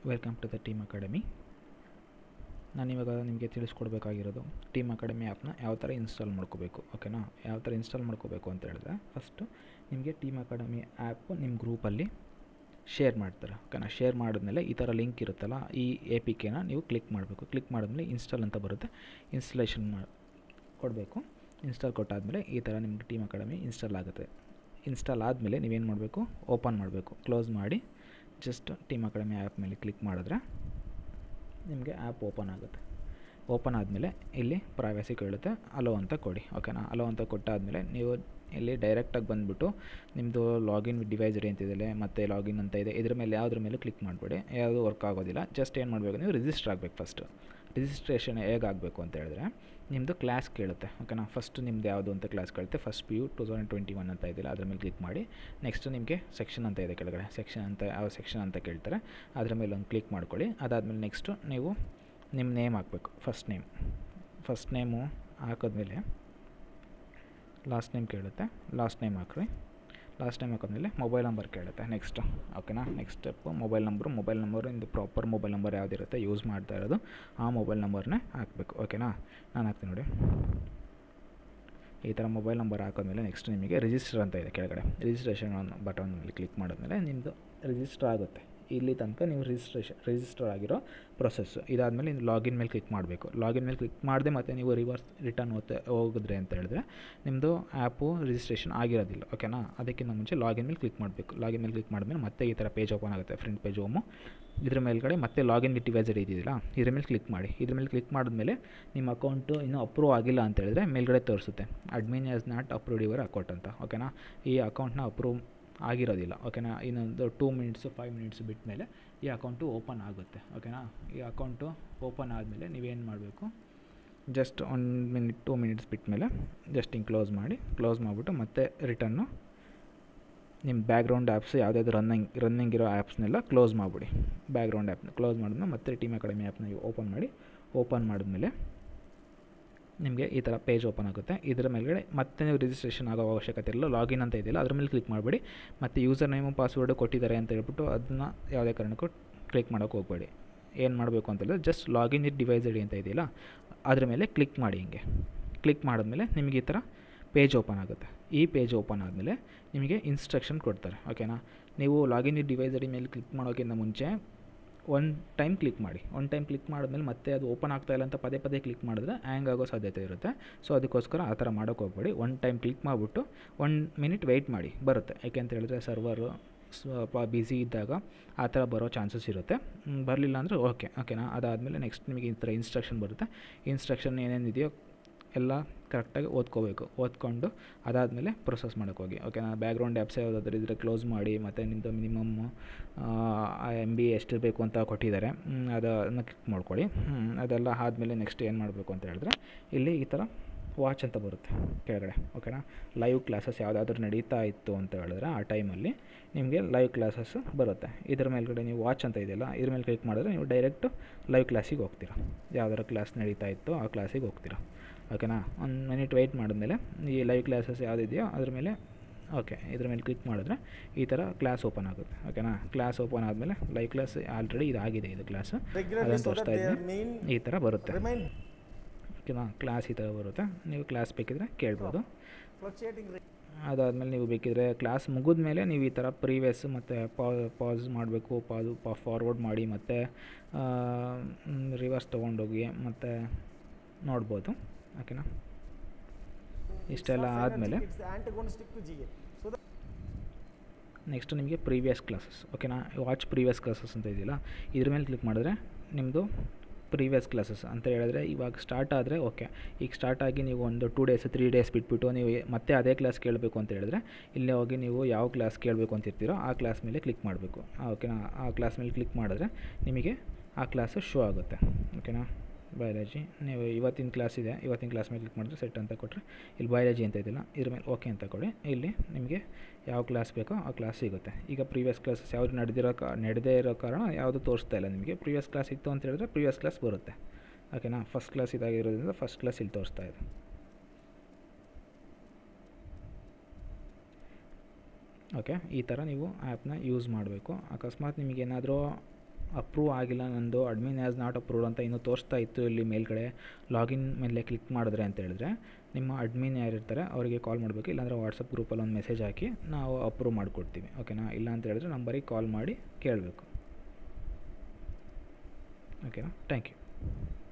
welcome to the team academy ನಾನಿವಾಗ ನಿಮಗೆ ತಿಳಿಸ್ಕೊಡ್ಬೇಕಾಗಿರೋದು team academy ಆ್ಯಪ್ನ ಯಾವ ಥರ ಇನ್ಸ್ಟಾಲ್ ಮಾಡ್ಕೋಬೇಕು ಓಕೆನಾ ಯಾವ ಥರ ಇನ್ಸ್ಟಾಲ್ ಮಾಡ್ಕೋಬೇಕು ಅಂತ ಹೇಳಿದ್ರೆ ಫಸ್ಟು ನಿಮಗೆ ಟೀಮ್ ಅಕಾಡೆಮಿ ಆ್ಯಪ್ ನಿಮ್ಮ ಗ್ರೂಪಲ್ಲಿ ಶೇರ್ ಮಾಡ್ತಾರೆ ಓಕೆನಾ ಶೇರ್ ಮಾಡಿದ್ಮೇಲೆ ಈ ಥರ ಲಿಂಕ್ ಇರುತ್ತಲ್ಲ ಈ ಎ ಪಿ ಕೆನ ನೀವು ಕ್ಲಿಕ್ ಮಾಡಬೇಕು ಕ್ಲಿಕ್ ಮಾಡಿದ್ಮೇಲೆ ಇನ್ಸ್ಟಾಲ್ ಅಂತ ಬರುತ್ತೆ ಇನ್ಸ್ಟಾಲೇಷನ್ ಮಾಡಿ ಕೊಡಬೇಕು ಇನ್ಸ್ಟಾಲ್ ಕೊಟ್ಟಾದಮೇಲೆ ಈ ಥರ ನಿಮಗೆ ಟೀಮ್ ಅಕಾಡೆಮಿ ಇನ್ಸ್ಟಾಲ್ ಆಗುತ್ತೆ ಇನ್ಸ್ಟಾಲ್ ಆದಮೇಲೆ ನೀವೇನು ಮಾಡಬೇಕು ಓಪನ್ ಮಾಡಬೇಕು ಕ್ಲೋಸ್ ಮಾಡಿ ಜಸ್ಟ್ ಟೀಮ್ ಅಕಾಡೆಮಿ ಆ್ಯಪ್ ಮೇಲೆ ಕ್ಲಿಕ್ ಮಾಡಿದ್ರೆ ನಿಮಗೆ ಆ್ಯಪ್ ಓಪನ್ ಆಗುತ್ತೆ ಓಪನ್ ಆದಮೇಲೆ ಇಲ್ಲಿ ಪ್ರೈವಸಿ ಕೇಳುತ್ತೆ ಅಲೋ ಅಂತ ಕೊಡಿ ಓಕೆನಾ ಅಲೋ ಅಂತ ಕೊಟ್ಟಾದಮೇಲೆ ನೀವು ಇಲ್ಲಿ ಡೈರೆಕ್ಟಾಗಿ ಬಂದುಬಿಟ್ಟು ನಿಮ್ಮದು ಲಾಗಿನ್ ಡಿವೈಸ್ ಅಂತಿದೆ ಮತ್ತು ಲಾಗಿನ್ ಅಂತ ಇದೆ ಇದ್ರ ಮೇಲೆ ಯಾವುದ್ರ ಮೇಲೆ ಕ್ಲಿಕ್ ಮಾಡಬೇಡಿ ಯಾವುದು ವರ್ಕ್ ಆಗೋದಿಲ್ಲ ಜಸ್ಟ್ ಏನು ಮಾಡಬೇಕು ನೀವು ರಿಜಿಸ್ಟರ್ ಆಗಬೇಕು ಫಸ್ಟು ರಿಜಿಸ್ಟ್ರೇಷನ್ ಹೇಗೆ ಆಗಬೇಕು ಅಂತ ಹೇಳಿದ್ರೆ ನಿಮ್ಮದು ಕ್ಲಾಸ್ ಕೇಳುತ್ತೆ ಓಕೆನಾ ಫಸ್ಟ್ ನಿಮ್ದು ಯಾವುದು ಅಂತ ಕ್ಲಾಸ್ ಕೇಳುತ್ತೆ first P U two thousand twenty one ಅಂತ ಇದೆಯಲ್ಲ ಅದ್ರ ಮೇಲೆ ಕ್ಲಿಕ್ ಮಾಡಿ ನೆಕ್ಸ್ಟ್ ನಿಮಗೆ ಸೆಕ್ಷನ್ ಅಂತ ಇದೆ ಕೆಳಗಡೆ ಸೆಕ್ಷನ್ ಅಂತ ಯಾವ ಸೆಕ್ಷನ್ ಅಂತ ಕೇಳ್ತಾರೆ ಅದ್ರ ಮೇಲೆ ಒಂದು ಕ್ಲಿಕ್ ಮಾಡ್ಕೊಳ್ಳಿ ಅದಾದಮೇಲೆ ನೆಕ್ಸ್ಟು ನೀವು ನಿಮ್ಮ ನೇಮ್ ಹಾಕಬೇಕು ಫಸ್ಟ್ ನೇಮ್ ಫಸ್ಟ್ ನೇಮು ಹಾಕಿದ್ಮೇಲೆ ಲಾಸ್ಟ್ ನೇಮ್ ಕೇಳುತ್ತೆ ಲಾಸ್ಟ್ ನೇಮ್ ಹಾಕ್ರಿ ಲಾಸ್ಟ್ ಟೈಮ್ ಹಾಕಿದ್ಮೇಲೆ ಮೊಬೈಲ್ ನಂಬರ್ ಕೇಳುತ್ತೆ ನೆಕ್ಸ್ಟ್ ಓಕೆನಾ next step mobile number mobile number ಇಂದು ಪ್ರಾಪರ್ ಮೊಬೈಲ್ ನಂಬರ್ ಯಾವುದಿರುತ್ತೆ ಯೂಸ್ ಮಾಡ್ತಾ ಇರೋದು ಆ ಮೊಬೈಲ್ ನಂಬರ್ನೇ ಹಾಕಬೇಕು ಓಕೆನಾ ನಾನು ಹಾಕ್ತೀನಿ ನೋಡಿ ಈ ಥರ ಮೊಬೈಲ್ ನಂಬರ್ ಹಾಕಿದ್ಮೇಲೆ ನೆಕ್ಸ್ಟ್ ನಿಮಗೆ ರಿಜಿಸ್ಟರ್ ಅಂತ ಇದೆ ಕೆಳಗಡೆ ರಿಜಿಸ್ಟ್ರೇಷನ್ ಬಟನ್ ಮೇಲೆ ಕ್ಲಿಕ್ ಮಾಡಿದ್ಮೇಲೆ ನಿಮ್ಮದು ರಿಜಿಸ್ಟರ್ ಆಗುತ್ತೆ ಇಲ್ಲಿ ತನಕ ನೀವು ರಿಜಿಸ್ಟ್ರೇಷನ್ ರಿಜಿಸ್ಟರ್ ಆಗಿರೋ ಪ್ರೊಸೆಸ್ಸು ಇದಾದಮೇಲೆ ನೀವು ಲಾಗಿನ್ ಮೇಲೆ ಕ್ಲಿಕ್ ಮಾಡಬೇಕು ಲಾಗಿನ್ ಮೇಲೆ ಕ್ಲಿಕ್ ಮಾಡದೆ ಮತ್ತು ನೀವು ರಿವರ್ಸ್ ರಿಟರ್ನ್ ಹೋಗ್ತಾ ಹೋಗಿದ್ರೆ ಅಂತ ಹೇಳಿದ್ರೆ ನಿಮ್ಮದು ಆ್ಯಪು ರಿಜಿಸ್ಟ್ರೇಷನ್ ಆಗಿರೋದಿಲ್ಲ ಓಕೆನಾ ಅದಕ್ಕಿಂತ ಮುಂಚೆ ಲಾಗಿನ್ ಮೇಲೆ ಕ್ಲಿಕ್ ಮಾಡಬೇಕು ಲಾಗಿನ್ ಮೇಲೆ ಕ್ಲಿಕ್ ಮಾಡಿದ್ಮೇಲೆ ಮತ್ತೆ ಈ ಥರ ಪೇಜ್ ಓಪನ್ ಆಗುತ್ತೆ ಫ್ರಂಟ್ ಪೇಜ್ ಹೋಮು ಇದ್ರ ಮೇಲ್ಗಡೆ ಮತ್ತೆ ಲಾಗಿನ್ ವಿತ್ ಡಿವೈಸರ್ ಇದೆಯಲ್ಲ ಇದ್ರ ಮೇಲೆ ಕ್ಲಿಕ್ ಮಾಡಿ ಇದ್ರ ಮೇಲೆ ಕ್ಲಿಕ್ ಮಾಡಿದ್ಮೇಲೆ ನಿಮ್ಮ ಅಕೌಂಟು ಇನ್ನೂ ಅಪ್ರೂವ್ ಆಗಿಲ್ಲ ಅಂತ ಹೇಳಿದ್ರೆ ಮೇಲ್ಗಡೆ ತೋರಿಸುತ್ತೆ admin has not approved your account ಅಂತ ಓಕೆನಾ ಈ ಅಕೌಂಟ್ನ ಅಪ್ರೂವ್ ಆಗಿರೋದಿಲ್ಲ ಓಕೆನಾ ಇನ್ನೊಂದು ಟೂ ಮಿನಿಟ್ಸು ಫೈವ್ ಮಿನಿಟ್ಸ್ ಬಿಟ್ಟ ಮೇಲೆ ಈ ಅಕೌಂಟು ಓಪನ್ ಆಗುತ್ತೆ ಓಕೆನಾ ಈ ಅಕೌಂಟು ಓಪನ್ ಆದಮೇಲೆ ನೀವೇನು ಮಾಡಬೇಕು just one minute two minutes ಬಿಟ್ಟ ಮೇಲೆ ಜಸ್ಟ್ ಹಿಂಗೆ ಕ್ಲೋಸ್ ಮಾಡಿ ಕ್ಲೋಸ್ ಮಾಡಿಬಿಟ್ಟು ಮತ್ತೆ ರಿಟರ್ನು ನಿಮ್ಮ ಬ್ಯಾಕ್ಗ್ರೌಂಡ್ ಆ್ಯಪ್ಸ್ ಯಾವುದಾದ್ರು ರನ್ನಿಂಗ್ ರನ್ನಿಂಗ್ ಇರೋ ಆ್ಯಪ್ಸ್ನೆಲ್ಲ ಕ್ಲೋಸ್ ಮಾಡಿಬಿಡಿ ಬ್ಯಾಕ್ಗ್ರೌಂಡ್ ಆ್ಯಪ್ನ ಕ್ಲೋಸ್ ಮಾಡಿದ್ಮೇಲೆ ಮತ್ತೆ ಟೀಮ್ ಅಕಾಡೆಮಿ ಆ್ಯಪ್ನ ಓಪನ್ ಮಾಡಿ ಓಪನ್ ಮಾಡಿದ್ಮೇಲೆ ನಿಮಗೆ ಈ ಥರ ಪೇಜ್ ಓಪನ್ ಆಗುತ್ತೆ ಇದರ ಮೇಲ್ಗಡೆ ಮತ್ತೆ ನೀವು ರಿಜಿಸ್ಟ್ರೇಷನ್ ಆಗೋ ಅವಶ್ಯಕತೆ ಇಲ್ಲ ಲಾಗಿನ್ ಅಂತ ಇದೆಯಲ್ಲ ಅದ್ರ ಮೇಲೆ ಕ್ಲಿಕ್ ಮಾಡಬೇಡಿ ಮತ್ತು ಯೂಸರ್ ನೇಮು ಪಾಸ್ವರ್ಡು ಕೊಟ್ಟಿದ್ದಾರೆ ಅಂತ ಹೇಳ್ಬಿಟ್ಟು ಅದನ್ನ ಯಾವುದೇ ಕಾರಣಕ್ಕೂ ಕ್ಲಿಕ್ ಮಾಡೋಕ್ಕೆ ಹೋಗಬೇಡಿ ಏನು ಮಾಡಬೇಕು ಅಂತ ಹೇಳಿದ್ರೆ just login with device ID ಅಂತ ಇದೆಯಲ್ಲ ಅದ್ರ ಮೇಲೆ ಕ್ಲಿಕ್ ಮಾಡಿ ಹಿಂಗೆ ಕ್ಲಿಕ್ ಮಾಡಿದ್ಮೇಲೆ ನಿಮಗೆ ಈ ಥರ ಪೇಜ್ ಓಪನ್ ಆಗುತ್ತೆ ಈ ಪೇಜ್ ಓಪನ್ ಆದಮೇಲೆ ನಿಮಗೆ ಇನ್ಸ್ಟ್ರಕ್ಷನ್ ಕೊಡ್ತಾರೆ ಓಕೆನಾ ನೀವು ಲಾಗಿನ್ ವಿತ್ ಡಿವೈಸ್ ಐಡಿ ಮೇಲೆ ಕ್ಲಿಕ್ ಮಾಡೋಕ್ಕಿಂತ ಮುಂಚೆ ಒನ್ ಟೈಮ್ ಕ್ಲಿಕ್ ಮಾಡಿ ಒನ್ ಟೈಮ್ ಕ್ಲಿಕ್ ಮಾಡಿದ್ಮೇಲೆ ಮತ್ತೆ ಅದು ಓಪನ್ ಆಗ್ತಾ ಇಲ್ಲ ಅಂತ ಪದೇ ಪದೇ ಕ್ಲಿಕ್ ಮಾಡಿದ್ರೆ ಹ್ಯಾಂಗ್ ಆಗೋ ಸಾಧ್ಯತೆ ಇರುತ್ತೆ ಸೊ ಅದಕ್ಕೋಸ್ಕರ ಆ ಥರ ಮಾಡೋಕ್ಕೆ ಹೋಗ್ಬೇಡಿ ಒನ್ ಟೈಮ್ ಕ್ಲಿಕ್ ಮಾಡಿಬಿಟ್ಟು ಒನ್ ಮಿನಿಟ್ ವೆಯ್ಟ್ ಮಾಡಿ ಬರುತ್ತೆ ಯಾಕೆ ಅಂತ ಹೇಳಿದ್ರೆ ಸರ್ವರು ಸ್ವಲ್ಪ ಬ್ಯುಸಿ ಇದ್ದಾಗ ಆ ಥರ ಬರೋ ಚಾನ್ಸಸ್ ಇರುತ್ತೆ ಬರಲಿಲ್ಲ ಅಂದರೆ ಓಕೆ ಓಕೆನಾ ಅದಾದಮೇಲೆ ನೆಕ್ಸ್ಟ್ ನಿಮಗೆ ಈ ಥರ ಇನ್ಸ್ಟ್ರಕ್ಷನ್ ಬರುತ್ತೆ ಇನ್ಸ್ಟ್ರಕ್ಷನ್ ಏನೇನಿದೆಯೋ ಎಲ್ಲ ಕರೆಕ್ಟಾಗಿ ಓದ್ಕೋಬೇಕು ಓದ್ಕೊಂಡು ಅದಾದಮೇಲೆ ಪ್ರೊಸೆಸ್ ಮಾಡೋಕ್ಕೆ ಹೋಗಿ ಓಕೆನಾ ಬ್ಯಾಕ್ಗ್ರೌಂಡ್ ಆ್ಯಪ್ಸ್ ಯಾವುದಾದ್ರೂ ಇದ್ದರೆ ಕ್ಲೋಸ್ ಮಾಡಿ ಮತ್ತು ನಿಮ್ಮದು ಮಿನಿಮಮ್ ಎಮ್ ಬಿ ಎಷ್ಟಿರಬೇಕು ಅಂತ ಕೊಟ್ಟಿದ್ದಾರೆ ಅದನ್ನು ಕ್ಲಿಕ್ ಮಾಡ್ಕೊಳ್ಳಿ ಅದೆಲ್ಲ ಆದಮೇಲೆ ನೆಕ್ಸ್ಟ್ ಏನು ಮಾಡಬೇಕು ಅಂತ ಹೇಳಿದ್ರೆ ಇಲ್ಲಿ ಈ ಥರ ವಾಚ್ ಅಂತ ಬರುತ್ತೆ ಕೆಳಗಡೆ ಓಕೆನಾ ಲೈವ್ ಕ್ಲಾಸಸ್ ಯಾವುದಾದ್ರೂ ನಡೀತಾ ಇತ್ತು ಅಂತ ಹೇಳಿದ್ರೆ ಆ ಟೈಮಲ್ಲಿ ನಿಮಗೆ ಲೈವ್ ಕ್ಲಾಸಸ್ ಬರುತ್ತೆ ಇದ್ರ ಮೇಲ್ಗಡೆ ನೀವು ವಾಚ್ ಅಂತ ಇದೆಯಲ್ಲ ಇದ್ರ ಮೇಲೆ ಕ್ಲಿಕ್ ಮಾಡಿದ್ರೆ ನೀವು ಡೈರೆಕ್ಟು ಲೈವ್ ಕ್ಲಾಸಿಗೆ ಹೋಗ್ತೀರಾ ಯಾವ್ದಾರು ಕ್ಲಾಸ್ ನಡೀತಾ ಇತ್ತು ಆ ಕ್ಲಾಸಿಗೆ ಹೋಗ್ತೀರಾ ಓಕೆನಾ ಒಂದು ಮಿನಿಟ್ ವೆಯ್ಟ್ ಮಾಡಿದ್ಮೇಲೆ ಈ ಲೈವ್ ಕ್ಲಾಸಸ್ ಯಾವುದಿದೆಯೋ ಅದ್ರ ಮೇಲೆ ಓಕೆ ಇದ್ರ ಮೇಲೆ ಕ್ಲಿಕ್ ಮಾಡಿದ್ರೆ ಈ ಥರ ಕ್ಲಾಸ್ ಓಪನ್ ಆಗುತ್ತೆ ಓಕೆನಾ ಕ್ಲಾಸ್ ಓಪನ್ ಆದಮೇಲೆ ಲೈವ್ ಕ್ಲಾಸ್ ಆಲ್ರೆಡಿ ಇದಾಗಿದೆ ಇದು ಕ್ಲಾಸ್ ಅದನ್ನು ತೋರಿಸ್ತಾ ಇದ್ದೀನಿ ಈ ಥರ ಬರುತ್ತೆ ಓಕೆನಾ ಕ್ಲಾಸ್ ಈ ಥರ ಬರುತ್ತೆ ನೀವು ಕ್ಲಾಸ್ ಬೇಕಿದ್ರೆ ಕೇಳ್ಬೋದು ಅದಾದಮೇಲೆ ನೀವು ಬೇಕಿದ್ರೆ ಕ್ಲಾಸ್ ಮುಗಿದ ಮೇಲೆ ನೀವು ಈ ಥರ ಪ್ರೀವಿಯಸ್ ಮತ್ತು ಪಾಸ್ ಮಾಡಬೇಕು ಪಾಸು ಪಾ ಫಾರ್ವರ್ಡ್ ಮಾಡಿ ಮತ್ತು ರಿವರ್ಸ್ ತೊಗೊಂಡೋಗಿ ಮತ್ತು ನೋಡ್ಬೋದು ಓಕೆನಾ ಇಷ್ಟೆಲ್ಲ ಆದಮೇಲೆ ನೆಕ್ಸ್ಟ್ ನಿಮಗೆ ಪ್ರೀವಿಯಸ್ ಕ್ಲಾಸಸ್ ಓಕೆನಾ ವಾಚ್ ಪ್ರೀವಿಯಸ್ ಕ್ಲಾಸಸ್ ಅಂತ ಇದೆಯಲ್ಲ ಇದ್ರ ಮೇಲೆ ಕ್ಲಿಕ್ ಮಾಡಿದ್ರೆ ನಿಮ್ಮದು ಪ್ರೀವಿಯಸ್ ಕ್ಲಾಸಸ್ ಅಂತ ಹೇಳಿದ್ರೆ ಇವಾಗ ಸ್ಟಾರ್ಟ್ ಆದರೆ ಓಕೆ ಈಗ ಸ್ಟಾರ್ಟ್ ಆಗಿ ನೀವು ಒಂದು ಟೂ ಡೇಸ್ ತ್ರೀ ಡೇಸ್ ಬಿಟ್ಬಿಟ್ಟು ನೀವು ಮತ್ತೆ ಅದೇ ಕ್ಲಾಸ್ ಕೇಳಬೇಕು ಅಂತ ಹೇಳಿದ್ರೆ ಇಲ್ಲೇ ಹೋಗಿ ನೀವು ಯಾವ ಕ್ಲಾಸ್ ಕೇಳಬೇಕು ಅಂತಿರ್ತೀರೋ ಆ ಕ್ಲಾಸ್ ಮೇಲೆ ಕ್ಲಿಕ್ ಮಾಡಬೇಕು ಓಕೆನಾ ಆ ಕ್ಲಾಸ್ ಮೇಲೆ ಕ್ಲಿಕ್ ಮಾಡಿದ್ರೆ ನಿಮಗೆ ಆ ಕ್ಲಾಸು ಶೋ ಆಗುತ್ತೆ ಓಕೆನಾ ಬಯಾಲಜಿ ನೀವು ಇವತ್ತಿನ ಕ್ಲಾಸ್ ಇದೆ ಇವತ್ತಿನ ಕ್ಲಾಸ್ ಮೇಲೆ ಕ್ಲಿಕ್ ಮಾಡಿದ್ರೆ ಸೆಟ್ ಅಂತ ಕೊಟ್ಟರೆ ಇಲ್ಲಿ ಬಯಾಲಜಿ ಅಂತ ಇದೆಯಲ್ಲ ಇದ್ರ ಮೇಲೆ ಓಕೆ ಅಂತ ಕೊಡಿ ಇಲ್ಲಿ ನಿಮಗೆ ಯಾವ ಕ್ಲಾಸ್ ಬೇಕೋ ಆ ಕ್ಲಾಸ್ ಸಿಗುತ್ತೆ ಈಗ ಪ್ರೀವಿಯಸ್ ಕ್ಲಾಸಸ್ ಯಾವುದು ನಡೆದಿರೋ ಕಾ ನಡೆದೇ ಇರೋ ಕಾರಣ ಯಾವುದು ತೋರಿಸ್ತಾ ಇಲ್ಲ ನಿಮಗೆ ಪ್ರೀವಿಯಸ್ ಕ್ಲಾಸ್ ಇತ್ತು ಅಂತ ಹೇಳಿದ್ರೆ ಪ್ರೀವಿಯಸ್ ಕ್ಲಾಸ್ ಬರುತ್ತೆ ಓಕೆನಾ ಫಸ್ಟ್ ಕ್ಲಾಸ್ ಇದಾಗಿರೋದ್ರಿಂದ ಫಸ್ಟ್ ಕ್ಲಾಸ್ ಇಲ್ಲಿ ತೋರಿಸ್ತಾ ಇದೆ ಓಕೆ ಈ ಥರ ನೀವು ಆ್ಯಪ್ನ ಯೂಸ್ ಮಾಡಬೇಕು ಅಕಸ್ಮಾತ್ ನಿಮಗೇನಾದರೂ ಅಪ್ರೂವ್ ಆಗಿಲ್ಲ ನಂದು ಅಡ್ಮಿನ್ ಆ್ಯಸ್ ನಾಟ್ ಅಪ್ರೂವ್ಡ್ ಅಂತ ಇನ್ನೂ ತೋರಿಸ್ತಾ ಇತ್ತು ಇಲ್ಲಿ ಮೇಲ್ಗಡೆ ಲಾಗಿನ್ ಮೇಲೆ ಕ್ಲಿಕ್ ಮಾಡಿದ್ರೆ ಅಂತ ಹೇಳಿದ್ರೆ ನಿಮ್ಮ ಅಡ್ಮಿನ್ ಯಾರಿರ್ತಾರೆ ಅವರಿಗೆ ಕಾಲ್ ಮಾಡಬೇಕು ಇಲ್ಲಾಂದರೆ ವಾಟ್ಸಪ್ ಗ್ರೂಪಲ್ಲಿ ಒಂದು ಮೆಸೇಜ್ ಹಾಕಿ ನಾವು ಅಪ್ರೂವ್ ಮಾಡಿಕೊಡ್ತೀವಿ ಓಕೆನಾ ಇಲ್ಲ ಅಂತ ಹೇಳಿದ್ರೆ ನಂಬರಿಗೆ ಕಾಲ್ ಮಾಡಿ ಕೇಳಬೇಕು ಓಕೆನಾ ಥ್ಯಾಂಕ್ ಯು